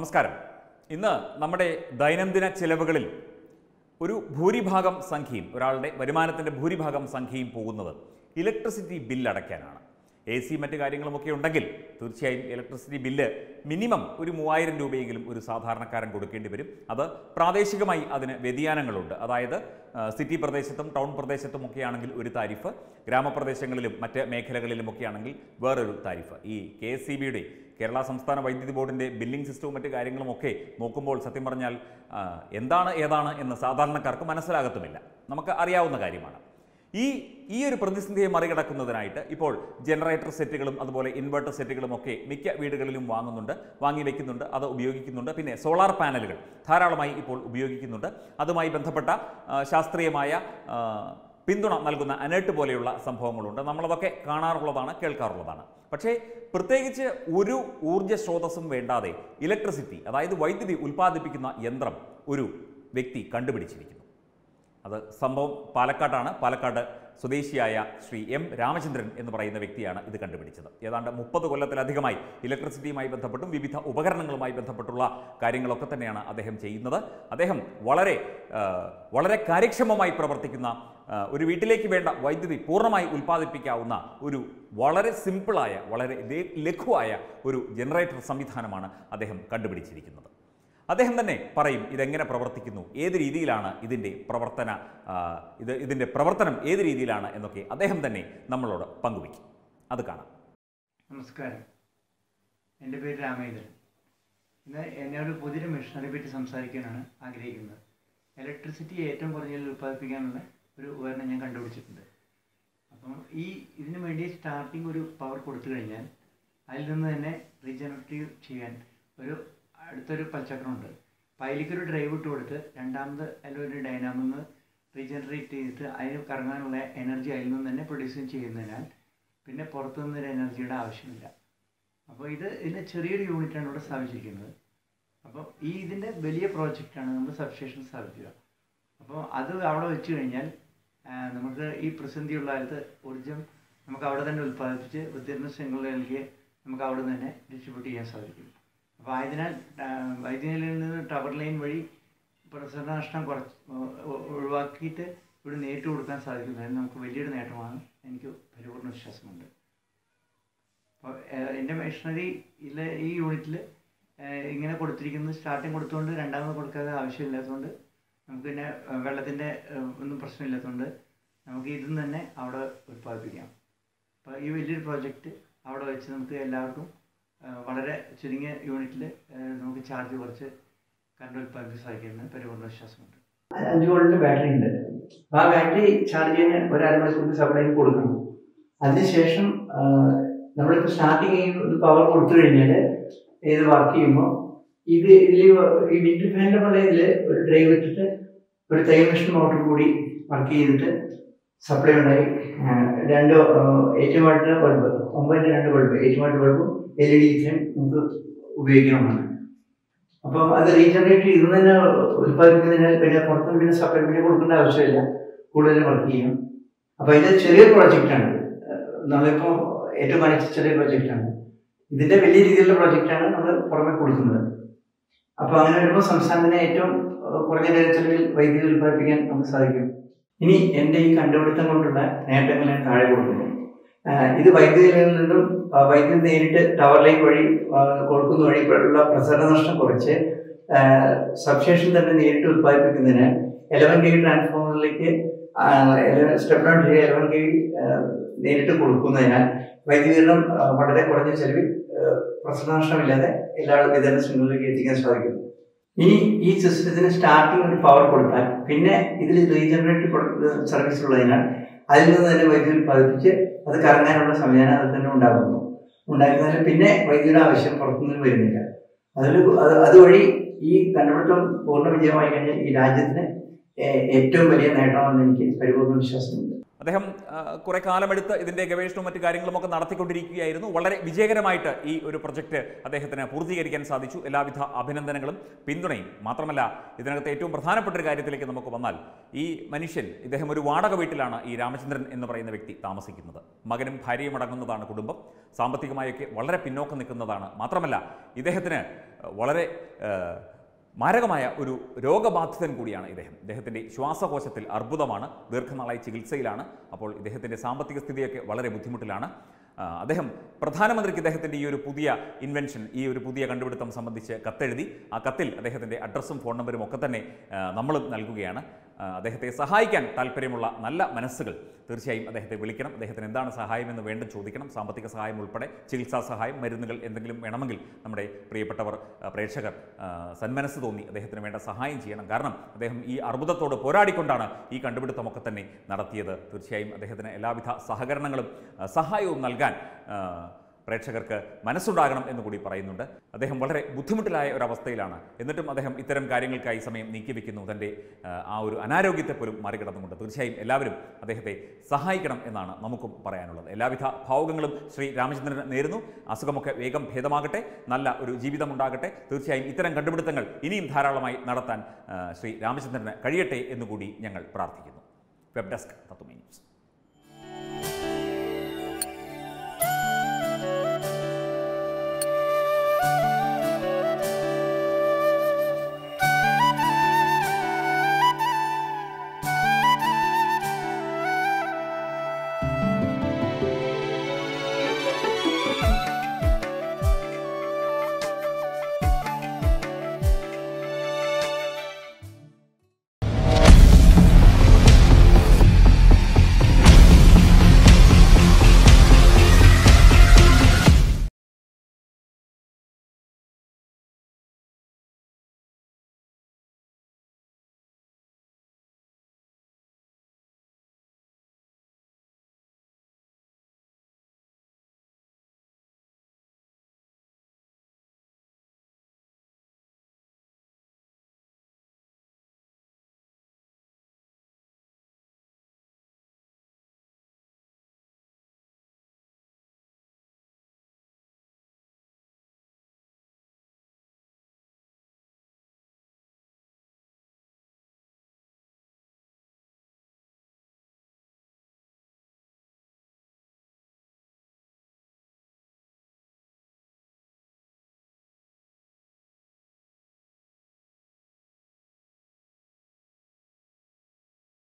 നമസ്കാരം ഇന്ന് നമ്മുടെ ദൈനംദിന ചിലവുകളിൽ ഒരു ഭൂരിഭാഗം സംഖ്യയും ഒരാളുടെ വരുമാനത്തിൻ്റെ ഭൂരിഭാഗം സംഖ്യയും പോകുന്നത് ഇലക്ട്രിസിറ്റി ബില്ല് അടയ്ക്കാനാണ് എ സി മറ്റു കാര്യങ്ങളുമൊക്കെ ഉണ്ടെങ്കിൽ തീർച്ചയായും ഇലക്ട്രിസിറ്റി ബില്ല് മിനിമം ഒരു മൂവായിരം രൂപയെങ്കിലും ഒരു സാധാരണക്കാരൻ കൊടുക്കേണ്ടി വരും അത് പ്രാദേശികമായി അതിന് വ്യതിയാനങ്ങളുണ്ട് അതായത് ആ, സിറ്റി പ്രദേശത്തും ടൗൺ പ്രദേശത്തും ഒക്കെ ആണെങ്കിൽ ഒരു താരിഫ് ഗ്രാമപ്രദേശങ്ങളിലും മറ്റ് മേഖലകളിലുമൊക്കെ ആണെങ്കിൽ വേറൊരു താരിഫ് ഈ കെ എസ് സി ബിയുടെ കേരള സംസ്ഥാന വൈദ്യുതി ബോർഡിൻ്റെ ബില്ലിംഗ് സിസ്റ്റവും മറ്റ് കാര്യങ്ങളുമൊക്കെ നോക്കുമ്പോൾ സത്യം പറഞ്ഞാൽ ആ, എന്താണ് ഏതാണ് എന്ന് സാധാരണക്കാർക്ക് മനസ്സിലാകത്തുമില്ല നമുക്ക് അറിയാവുന്ന കാര്യമാണ് ഈ ഈ ഒരു പ്രതിസന്ധിയെ മറികടക്കുന്നതിനായിട്ട് ഇപ്പോൾ ജനറേറ്റർ സെറ്റുകളും അതുപോലെ ഇൻവെർട്ടർ സെറ്റുകളും ഒക്കെ മിക്ക വീടുകളിലും വാങ്ങുന്നുണ്ട് വാങ്ങി വയ്ക്കുന്നുണ്ട് അത് ഉപയോഗിക്കുന്നുണ്ട് പിന്നെ സോളാർ പാനലുകൾ ധാരാളമായി ഇപ്പോൾ ഉപയോഗിക്കുന്നുണ്ട് അതുമായി ബന്ധപ്പെട്ട ആ, ശാസ്ത്രീയമായ ആ, പിന്തുണ നൽകുന്ന അനേട്ട് പോലെയുള്ള സംഭവങ്ങളുണ്ട് നമ്മളതൊക്കെ കാണാറുള്ളതാണ് കേൾക്കാറുള്ളതാണ് പക്ഷേ പ്രത്യേകിച്ച് ഒരു ഊർജ്ജ സ്രോതസ്സും വേണ്ടാതെ ഇലക്ട്രിസിറ്റി അതായത് വൈദ്യുതി ഉൽപ്പാദിപ്പിക്കുന്ന യന്ത്രം ഒരു വ്യക്തി കണ്ടുപിടിച്ചിരിക്കുന്നു അത് സംഭവം പാലക്കാട്ടാണ് പാലക്കാട് സ്വദേശിയായ ശ്രീ എം രാമചന്ദ്രൻ എന്ന് പറയുന്ന വ്യക്തിയാണ് ഇത് കണ്ടുപിടിച്ചത് ഏതാണ്ട് മുപ്പത് കൊല്ലത്തിലധികമായി ഇലക്ട്രിസിറ്റിയുമായി ബന്ധപ്പെട്ടും വിവിധ ഉപകരണങ്ങളുമായി ബന്ധപ്പെട്ടുള്ള കാര്യങ്ങളൊക്കെ തന്നെയാണ് അദ്ദേഹം ചെയ്യുന്നത് അദ്ദേഹം വളരെ ആ, വളരെ കാര്യക്ഷമമായി പ്രവർത്തിക്കുന്ന ആ, ഒരു വീട്ടിലേക്ക് വേണ്ട വൈദ്യുതി പൂർണ്ണമായി ഉൽപ്പാദിപ്പിക്കാവുന്ന ഒരു വളരെ സിമ്പിളായ വളരെ ലേ- ലഘുവായ ഒരു ജനറേറ്റർ സംവിധാനമാണ് അദ്ദേഹം കണ്ടുപിടിച്ചിരിക്കുന്നത് അദ്ദേഹം തന്നെ പറയും ഇതെങ്ങനെ പ്രവർത്തിക്കുന്നു ഏത് രീതിയിലാണ് ഇതിൻ്റെ പ്രവർത്തന ആ, ഇത് ഇതിൻ്റെ പ്രവർത്തനം ഏത് രീതിയിലാണ് എന്നൊക്കെ അദ്ദേഹം തന്നെ നമ്മളോട് പങ്കുവയ്ക്കും അത് കാണാം നമസ്കാരം എൻ്റെ പേര് രാമേന്ദ്രൻ ഇന്ന് എന്നെ ഒരു പുതിയൊരു മിഷനറി പറ്റി സംസാരിക്കാനാണ് ആഗ്രഹിക്കുന്നത് ഇലക്ട്രിസിറ്റി ഏറ്റവും കുറഞ്ഞതിൽ ഉൽപ്പാദിപ്പിക്കാനുള്ള ഒരു ഉപകരണം ഞാൻ കണ്ടുപിടിച്ചിട്ടുണ്ട് അപ്പം ഈ ഇതിനു വേണ്ടി സ്റ്റാർട്ടിങ് ഒരു പവർ കൊടുത്തു കഴിഞ്ഞാൽ അതിൽ നിന്ന് തന്നെ റീജനറേറ്റീവ് ചെയ്യാൻ ഒരു അടുത്തൊരു പൽച്ചക്രമുണ്ട് അപ്പം അതിലേക്കൊരു ഡ്രൈവ് ഇട്ട് കൊടുത്ത് രണ്ടാമത് അതിലൊരു ഡൈനാമിന്ന് റീജനറേറ്റ് ചെയ്തിട്ട് അതിന് കറങ്ങാനുള്ള എനർജി അതിൽ നിന്ന് തന്നെ പ്രൊഡ്യൂസ് ചെയ്യുന്നതിനാൽ പിന്നെ പുറത്തുനിന്ന് ഒരു എനർജിയുടെ ആവശ്യമില്ല അപ്പോൾ ഇത് ഇതിൻ്റെ ചെറിയൊരു യൂണിറ്റാണ് ഇവിടെ സ്ഥാപിച്ചിരിക്കുന്നത് അപ്പോൾ ഈ ഇതിൻ്റെ വലിയ പ്രോജക്റ്റാണ് നമ്മൾ സബ്സ്റ്റേഷൻ സ്ഥാപിക്കുക അപ്പോൾ അത് അവിടെ വെച്ച് കഴിഞ്ഞാൽ ആ, നമുക്ക് ഈ പ്രതിസന്ധിയുള്ള കാലത്ത് ഊർജ്ജം നമുക്ക് അവിടെ തന്നെ ഉൽപ്പാദിപ്പിച്ച് വിതരണ ശൃംഖലയിലേക്ക് നമുക്ക് അവിടെ നിന്ന് തന്നെ ഡിസ്ട്രിബ്യൂട്ട് ചെയ്യാൻ സാധിക്കും അപ്പോൾ ആയതിനാൽ ആ, വൈദ്യുതിയിൽ നിന്ന് ടവർ ലൈൻ വഴി പ്രസരണ നഷ്ടം കുറച്ച് ഒ- ഒഴിവാക്കിയിട്ട് ഇവിടെ നേരിട്ട് കൊടുക്കാൻ സാധിക്കുന്നതിന് നമുക്ക് വലിയൊരു നേട്ടമാണ് എനിക്ക് പരിപൂർണ്ണ വിശ്വാസമുണ്ട് അപ്പോൾ എൻ്റെ മെഷീനറിയിൽ ഈ യൂണിറ്റിൽ ഇങ്ങനെ കൊടുത്തിരിക്കുന്നത് സ്റ്റാർട്ടിങ് കൊടുത്തുകൊണ്ട് രണ്ടാമത് കൊടുക്കാതെ ആവശ്യമില്ലാത്തതുകൊണ്ട് നമുക്ക് പിന്നെ വെള്ളത്തിൻ്റെ ഒന്നും പ്രശ്നമില്ലാത്തതുകൊണ്ട് നമുക്ക് ഇതിൽ തന്നെ അവിടെ ഉൽപ്പാദിപ്പിക്കാം അപ്പോൾ ഈ വലിയൊരു പ്രോജക്റ്റ് അവിടെ വെച്ച് നമുക്ക് എല്ലാവർക്കും ആ, വളരെ ചുരുങ്ങിയ യൂണിറ്റിൽ നമുക്ക് ചാർജ് കുറച്ച് കറണ്ട് ഉൽപ്പാദിപ്പിക്കാൻ സാധിക്കുമെന്ന് പരിപൂർണ്ണ വിശ്വാസമുണ്ട് അഞ്ച് വോൾട്ടിൻ്റെ ബാറ്ററി ഉണ്ട് അപ്പോൾ ആ ബാറ്ററി ചാർജ് ചെയ്യാൻ ഒരു അരമണിക്കൂർ സപ്ലൈ കൊടുക്കണം അതിനുശേഷം ആ, നമ്മളിപ്പോൾ സ്റ്റാർട്ടിങ് ഈ പവർ കൊടുത്തു കഴിഞ്ഞാൽ ഇത് വർക്ക് ചെയ്യുമ്പോൾ ഇത് ഇതിൽ ഈ വിൻഡ് ഫാനിൻ്റെ പോലെ ഇതിൽ ഒരു ഡ്രൈവ് ഇട്ടിട്ട് ഒരു തൈ മെഷീൻ മോട്ടർ കൂടി വർക്ക് ചെയ്തിട്ട് സപ്ലൈ ഉണ്ടായി ആ, രണ്ട് എയ്റ്റ് വാട്ട് ബൾബ് ഒമ്പതിൻ്റെ രണ്ട് ബൾബ് എയ്റ്റ് വാട്ട് ബൾബും എൽ ഇ ഡി നമുക്ക് ഉപയോഗിക്കാവുന്നതാണ് അപ്പം അത് റീജനറേറ്റ് ഇത് തന്നെ ഉൽപ്പാദിപ്പിക്കുന്നതിനാൽ പിന്നെ പുറത്തുനിന്ന് പിന്നെ സപ്ലൈ പിന്നെ കൊടുക്കേണ്ട ആവശ്യമില്ല കൂടുതൽ വർക്ക് ചെയ്യും അപ്പോൾ ഇത് ചെറിയൊരു പ്രോജക്റ്റാണ് നമ്മളിപ്പോൾ ഏറ്റവും മനസ്സിൽ ചെറിയ പ്രോജക്റ്റാണ് ഇതിൻ്റെ വലിയ രീതിയിലുള്ള പ്രോജക്റ്റാണ് നമ്മൾ പുറമെ കൊടുക്കുന്നത് അപ്പോൾ അങ്ങനെ വരുമ്പോൾ സംസ്ഥാനത്തിന് ഏറ്റവും ഏഹ്, കുറഞ്ഞ ചെലവിൽ വൈദ്യുതി ഉൽപ്പാദിപ്പിക്കാൻ നമുക്ക് സാധിക്കും ഇനി എൻ്റെ ഈ കണ്ടുപിടുത്തം കൊണ്ടുള്ള നേട്ടങ്ങൾ ഞാൻ താഴെ കൊടുക്കുന്നു ആഹ് ഇത് വൈദ്യുതിയിൽ നിന്നും ആ, വൈദ്യുതി നേരിട്ട് ടവർ ലൈൻ വഴി ആ, കൊടുക്കുന്ന വഴി ഉള്ള പ്രസരണ നഷ്ടം കുറച്ച് സബ്സ്റ്റേഷൻ തന്നെ നേരിട്ട് ഉൽപ്പാദിപ്പിക്കുന്നതിന് എലവൻ കെ വി ട്രാൻസ്ഫോമറിലേക്ക് സ്റ്റെപ്പ് ഡൗൺ ചെയ്ത് എലവൻ കെ വി നേരിട്ട് കൊടുക്കുന്നതിനാൽ വൈദ്യുതീകരണം ആ, വളരെ കുറഞ്ഞ ചെലവിൽ ആ, പ്രസരണ നഷ്ടമില്ലാതെ എല്ലാ വിതരണ ശൃംഖലയിലേക്ക് എത്തിക്കാൻ സാധിക്കുന്നു ഇനി ഈ സിസ്റ്റത്തിന് സ്റ്റാർട്ടിങ് ഒരു പവർ കൊടുത്താൽ പിന്നെ ഇതിൽ റീജനറേറ്റീവ് സർവീസ് ഉള്ളതിനാൽ അതിൽ നിന്ന് തന്നെ വൈദ്യുതി ഉൽപ്പാദിപ്പിച്ച് അത് കറങ്ങാനുള്ള സംവിധാനം അതിൽ തന്നെ ഉണ്ടാകുന്നു ഉണ്ടാക്കുന്നതിന് പിന്നെ വൈദ്യുതിയുടെ ആവശ്യം പുറത്തുനിന്ന് വരുന്നില്ല അതിൽ അത് അതുവഴി ഈ കണ്ടുപിടുത്തം പൂർണ്ണ വിജയമായി കഴിഞ്ഞാൽ ഈ രാജ്യത്തിന് ഏ- ഏറ്റവും വലിയ നേട്ടമാണെന്ന് എനിക്ക് പരിപൂർണ്ണ വിശ്വാസമുണ്ട് അദ്ദേഹം ആ, കുറെ കാലമെടുത്ത് ഇതിന്റെ ഗവേഷണവും മറ്റു കാര്യങ്ങളും ഒക്കെ നടത്തിക്കൊണ്ടിരിക്കുകയായിരുന്നു വളരെ വിജയകരമായിട്ട് ഈ ഒരു പ്രൊജക്ട് അദ്ദേഹത്തിന് പൂർത്തീകരിക്കാൻ സാധിച്ചു എല്ലാവിധ അഭിനന്ദനങ്ങളും പിന്തുണയും മാത്രമല്ല ഇതിനകത്ത് ഏറ്റവും പ്രധാനപ്പെട്ട ഒരു കാര്യത്തിലേക്ക് നമുക്ക് വന്നാൽ ഈ മനുഷ്യൻ ഇദ്ദേഹം ഒരു വാടക വീട്ടിലാണ് ഈ രാമചന്ദ്രൻ എന്ന് പറയുന്ന വ്യക്തി താമസിക്കുന്നത് മകനും ഭാര്യയും അടങ്ങുന്നതാണ് കുടുംബം സാമ്പത്തികമായൊക്കെ വളരെ പിന്നോക്കം നിൽക്കുന്നതാണ് മാത്രമല്ല ഇദ്ദേഹത്തിന് വളരെ ആ, മാരകമായ ഒരു രോഗബാധിതൻ കൂടിയാണ് ഇദ്ദേഹം ഇദ്ദേഹത്തിൻ്റെ ശ്വാസകോശത്തിൽ അർബുദമാണ് ദീർഘനാളായി ചികിത്സയിലാണ് അപ്പോൾ ഇദ്ദേഹത്തിൻ്റെ സാമ്പത്തിക സ്ഥിതിയൊക്കെ വളരെ ബുദ്ധിമുട്ടിലാണ് ആ, അദ്ദേഹം പ്രധാനമന്ത്രിക്ക് ഇദ്ദേഹത്തിൻ്റെ ഈ ഒരു പുതിയ ഇൻവെൻഷൻ ഈ ഒരു പുതിയ കണ്ടുപിടുത്തം സംബന്ധിച്ച് കത്തെഴുതി ആ കത്തിൽ അദ്ദേഹത്തിൻ്റെ അഡ്രസ്സും ഫോൺ നമ്പറും ഒക്കെ തന്നെ ആ, നമ്മളും നൽകുകയാണ് ആ, അദ്ദേഹത്തെ സഹായിക്കാൻ താല്പര്യമുള്ള നല്ല മനസ്സുകൾ തീർച്ചയായും അദ്ദേഹത്തെ വിളിക്കണം അദ്ദേഹത്തിന് എന്താണ് സഹായമെന്ന് വേണ്ട ചോദിക്കണം സാമ്പത്തിക സഹായം ഉൾപ്പെടെ ചികിത്സാ സഹായം മരുന്നുകൾ എന്തെങ്കിലും വേണമെങ്കിൽ നമ്മുടെ പ്രിയപ്പെട്ടവർ ആ, പ്രേക്ഷകർ ആ, സന്മനസ് തോന്നി അദ്ദേഹത്തിന് വേണ്ട സഹായം ചെയ്യണം കാരണം അദ്ദേഹം ഈ അർബുദത്തോട് പോരാടിക്കൊണ്ടാണ് ഈ കണ്ടുപിടുത്തമൊക്കെ തന്നെ നടത്തിയത് തീർച്ചയായും അദ്ദേഹത്തിന് എല്ലാവിധ സഹകരണങ്ങളും ആ, സഹായവും നൽകാൻ ആ, പ്രേക്ഷകർക്ക് മനസ്സുണ്ടാകണം എന്ന് കൂടി പറയുന്നുണ്ട് അദ്ദേഹം വളരെ ബുദ്ധിമുട്ടിലായ ഒരവസ്ഥയിലാണ് എന്നിട്ടും അദ്ദേഹം ഇത്തരം കാര്യങ്ങൾക്കായി സമയം നീക്കിവെക്കുന്നു തൻ്റെ ആ, ആ ഒരു അനാരോഗ്യത്തെ പോലും മറികടന്നുകൊണ്ട് തീർച്ചയായും എല്ലാവരും അദ്ദേഹത്തെ സഹായിക്കണം എന്നാണ് നമുക്കും പറയാനുള്ളത് എല്ലാവിധ ഭാവുകങ്ങളും ശ്രീ രാമചന്ദ്രന് നേരുന്നു അസുഖമൊക്കെ വേഗം ഭേദമാകട്ടെ നല്ല ഒരു ജീവിതമുണ്ടാകട്ടെ തീർച്ചയായും ഇത്തരം കണ്ടുപിടുത്തങ്ങൾ ഇനിയും ധാരാളമായി നടത്താൻ ആ, ശ്രീ രാമചന്ദ്രന് കഴിയട്ടെ എന്നുകൂടി ഞങ്ങൾ പ്രാർത്ഥിക്കുന്നു വെബ് ഡെസ്ക് തത്തുമേ ന്യൂസ്